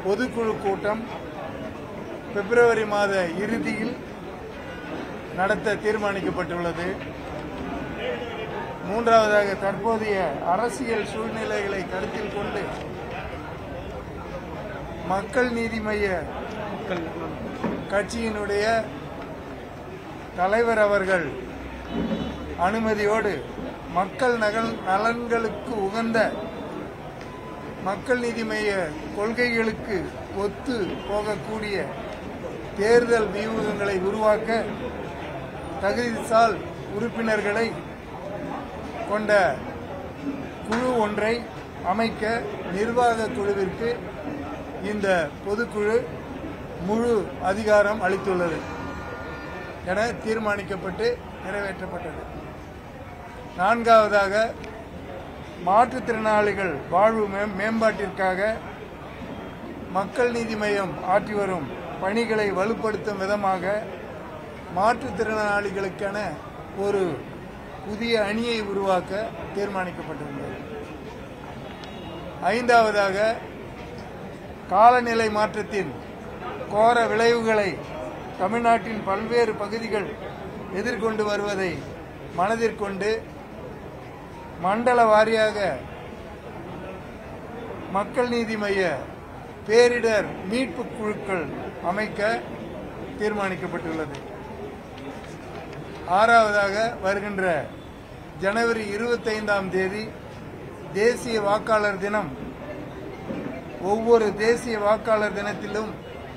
பொதுக்குழு கூட்டம் பிப்ரவரி மாத இறுதியில் நடத்த தீர்மானிக்கப்பட்டுள்ளது மூன்றாவதாக தற்போதைய அரசியல் சூழ்நிலைகளை கருத்தில் கொண்டு மக்கள் நீதி மைய கட்சியினுடைய தலைவர் அவர்கள் அனுமதியோடு மக்கள் நகல் நலன்களுக்கு உகந்த மக்கள் நீதி மைய கொள்கைகளுக்கு ஒத்து போகக்கூடிய தேர்தல் வியூகங்களை உருவாக்க தகுதிசால் உறுப்பினர்களை கொண்ட குழு ஒன்றை அமைக்க நிர்வாக குழுவிற்கு இந்த பொதுக்குழு முழு அதிகாரம் அளித்துள்ளது என தீர்மானிக்கப்பட்டு நிறைவேற்றப்பட்டது நான்காவதாக மாற்றுத்திறனாளிகள் வாழ்வு மே- மேம்பாட்டிற்காக மக்கள் நீதி மையம் ஆற்றி வரும் பணிகளை வலுப்படுத்தும் விதமாக மாற்றுத்திறனாளிகளுக்கான ஒரு புதிய அணியை உருவாக்க தீர்மானிக்கப்பட்டுள்ளது ஐந்தாவதாக காலநிலை மாற்றத்தின் கோர விளைவுகளை தமிழ்நாட்டின் பல்வேறு பகுதிகள் எதிர்கொண்டு வருவதை மனதிற்கொண்டு மண்டல வாரியாக மக்கள் நீதி மைய பேரிடர் மீட்பு குழுக்கள் அமைக்க தீர்மானிக்கப்பட்டுள்ளது ஆறாவதாக வருகின்ற ஜனவரி இருபத்தைந்தாம் தேதி தேசிய வாக்காளர் தினம் ஒவ்வொரு தேசிய வாக்காளர் தினத்திலும்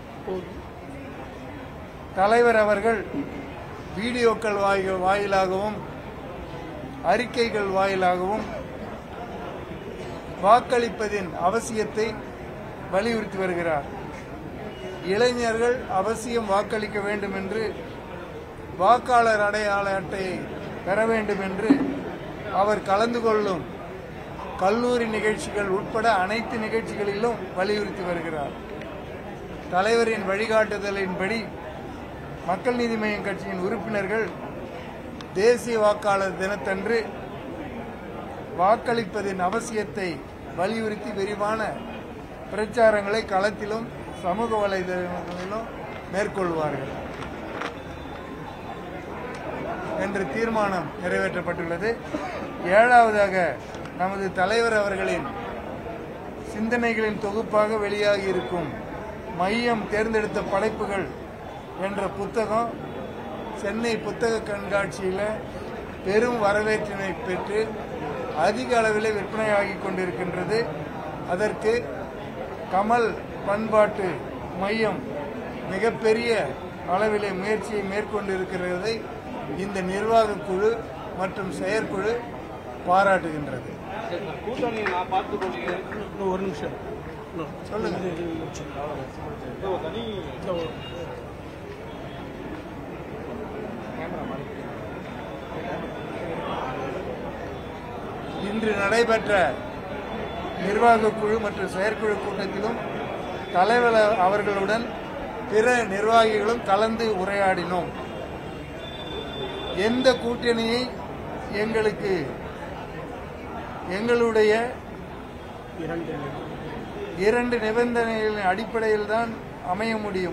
தலைவர் அவர்கள் வீடியோக்கள் வாய்- வாயிலாகவும் அறிக்கைகள் வாயிலாகவும் வாக்களிப்பதின் அவசியத்தை வலியுறுத்தி வருகிறார் இளைஞர்கள் அவசியம் வாக்களிக்க வேண்டும் என்று வாக்காளர் அடையாள அட்டையை பெற வேண்டும் என்று அவர் கலந்து கொள்ளும் கல்லூரி நிகழ்ச்சிகள் உட்பட அனைத்து நிகழ்ச்சிகளிலும் வலியுறுத்தி வருகிறார் தலைவரின் வழிகாட்டுதலின்படி மக்கள் நீதி மய்யம் கட்சியின் உறுப்பினர்கள் தேசிய வாக்காளர் தினத்தன்று வாக்களிப்பதின் அவசியத்தை வலியுறுத்தி விரிவான பிரச்சாரங்களை களத்திலும் சமூக வலைதளங்களிலும் மேற்கொள்வார்கள் என்ற தீர்மானம் நிறைவேற்றப்பட்டுள்ளது ஏழாவதாக நமது தலைவர் அவர்களின் சிந்தனைகளின் தொகுப்பாக வெளியாகி இருக்கும் மையம் தேர்ந்தெடுத்த படைப்புகள் என்ற புத்தகம் சென்னை புத்தக கண்காட்சியில் பெரும் வரவேற்றினை பெற்று அதிக அளவில் விற்பனையாகி கொண்டிருக்கின்றது அதற்கு கமல் பண்பாட்டு மையம் மிகப்பெரிய அளவிலே முயற்சியை மேற்கொண்டிருக்கிறதை இந்த நிர்வாக குழு மற்றும் செயற்குழு பாராட்டுகின்றது கூட்டணி நான் பார்த்து கொள்கிறேன் இன்னும் ஒரு நிமிஷம் இன்னும் சொல்லுங்க இது- இது முடிச்சிடலாம். அவ்வளவுதான். தனி இந்த ஒரு- இன்று நடைபெற்ற நிர்வாக குழு மற்றும் செயற்குழு கூட்டத்திலும் தலைவர் அவர்களுடன் பிற நிர்வாகிகளும் கலந்து உரையாடினோம் எந்த கூட்டணியை எங்களுக்கு எங்களுடைய இரண்டு இரண்டு நிபந்தனைகளின் அடிப்படையில் தான் அமைய முடியும்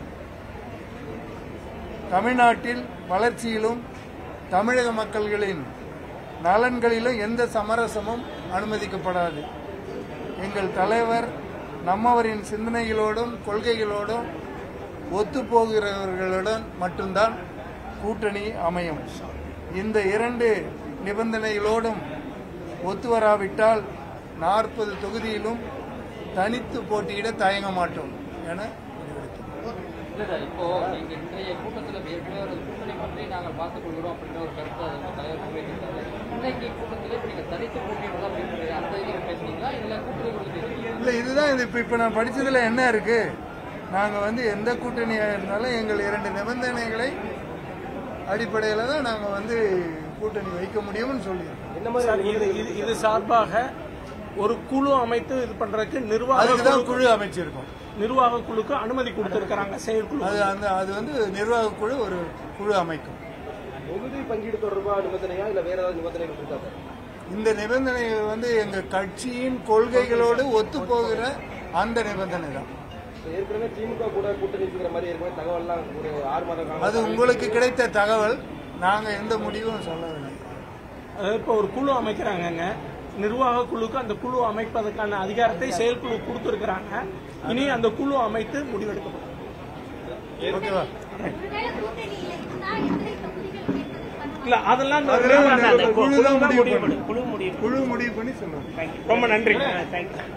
தமிழ்நாட்டில் வளர்ச்சியிலும் தமிழக மக்கள்களின் நலன்களிலும் எந்த சமரசமும் அனுமதிக்கப்படாது எங்கள் தலைவர் நம்மவரின் சிந்தனைகளோடும் கொள்கைகளோடும் ஒத்துப்போகிறவர்களுடன் மட்டும்தான் கூட்டணி அமையும் இந்த இரண்டு நிபந்தனைகளோடும் ஒத்து வராவிட்டால் நாற்பது தொகுதியிலும் தனித்து போட்டியிட தயங்க மாட்டோம் என முடிவெடுத்தோம் இல்ல சார் இப்போ நீங்க இன்றைய கூட்டத்தில் ஏற்கனவே ஒரு கூட்டணி பற்றி நாங்கள் பார்த்துக் கொள்கிறோம் அப்படின்ற ஒரு கருத்து அது உங்க தலைவர் முன்வைத்திருக்காரு இன்னைக்கு கூட்டத்தில் இப்போ நீங்க தனித்து போட்டியிடலாம் அப்படின்றது அந்த இதில் பேசுனீங்களா இல்லை கூட்டணி குறித்து பேசுனீங்களா? இல்ல இதுதான் இது இப்ப இப்ப நான் படிச்சதுல என்ன இருக்கு நாங்க வந்து எந்த கூட்டணியா இருந்தாலும் எங்கள் இரண்டு நிபந்தனைகளை அடிப்படையில தான் நாங்க வந்து கூட்டணி வைக்க முடியும்னு சொல்லியிருக்கோம் சார், இது இது இது சார்பாக ஒரு குழு அமைத்து இது பண்றதுக்கு நிர்வாக அதுக்குதான் குழு குழு அமைச்சிருக்கோம் நிர்வாக குழுக்கு அனுமதி கொடுத்திருக்கிறாங்க செயற்குழு அது அந்த அது வந்து நிர்வாக குழு ஒரு குழு அமைக்கும் தொகுதி பங்கீடு தொடர்பாக நிபந்தனையா இல்ல வேற ஏதாவது நிபந்தனைகள் இருக்கா சார் இந்த நிபந்தனைகள் வந்து எங்க கட்சியின் கொள்கைகளோடு ஒத்து போகிற அந்த நிபந்தனை தான் இப்ப ஏற்கனவே திமுக கூட கூட்டணி வச்சுக்கிற மாதிரி ஏற்கனவே தகவல்லாம் ஒரு ஆறு மாத காலம் அது உங்களுக்கு கிடைத்த தகவல் நாங்க எந்த முடிவும் சொல்லவில்லை அதாவது இப்போ ஒரு குழு அமைக்கிறாங்கங்க நிர்வாக குழுக்கு அந்த குழு அமைப்பதற்கான அதிகாரத்தை செயற்குழு கொடுத்திருக்கிறாங்க இனி அந்த குழு அமைத்து முடிவெடுக்கப்படும் ஓகேவா ஒருவேளை கூட்டணியில இருந்தா எத்தனை தொகுதிகள் என்பதற்கான இல்ல அதெல்லாம் இந்த அதெல்லாம் குழு தான் குழு தான் முடிவு முடிவு பண்ணும். குழு முடிவு குழு முடிவு பண்ணி சொல்லுவோம் ரொம்ப நன்றி தேங்க்யூ